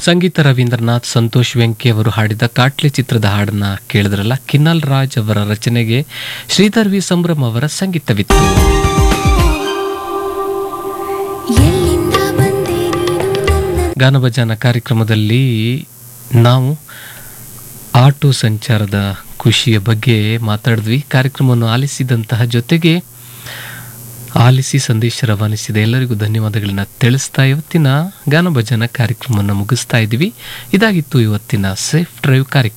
ಸಂಗೀತ ರವೀಂದ್ರನಾಥ್ ಸಂತೋಷ್ ವೆಂಕಿ ಅವರು ಹಾಡಿದ ಕಾಟ್ಲೆ ಚಿತ್ರದ ಹಾಡನ್ನ ಕೇಳಿದ್ರಲ್ಲ ಕಿನ್ನಲ್ ರಾಜ್ ಅವರ ರಚನೆಗೆ ಶ್ರೀಧರ್ ವಿ ಸಂಭ್ರಮ್ ಅವರ ಸಂಗೀತವಿತ್ತು ಎಲ್ಲಿಂದ ಬಂದೆ ನೀನು ನನ್ನ ಗಾನಭಜಾನ ಕಾರ್ಯಕ್ರಮದಲ್ಲಿ ನಾವು ಆಟೋ ಸಂಚಾರದ ಖುಷಿಯ ಬಗ್ಗೆ ಮಾತಾಡಿದ್ವಿ ಕಾರ್ಯಕ್ರಮವನ್ನು ಆಲಿಸಿದಂತಹ ಜೊತೆಗೆ ಆಲಿಸಿ ಸಂದೇಶ ರವಾನಿಸಿದ ಎಲ್ಲರಿಗೂ ಧನ್ಯವಾದಗಳನ್ನ ತಿಳಿಸ್ತಾ ಇವತ್ತಿನ ಗಾನಭಜನ ಕಾರ್ಯಕ್ರಮವನ್ನು ಮುಗಿಸ್ತಾ ಇದ್ದೀವಿ ಇದಾಗಿತ್ತು ಇವತ್ತಿನ ಸೇಫ್ ಡ್ರೈವ್ ಕಾರ್ಯಕ್ರಮ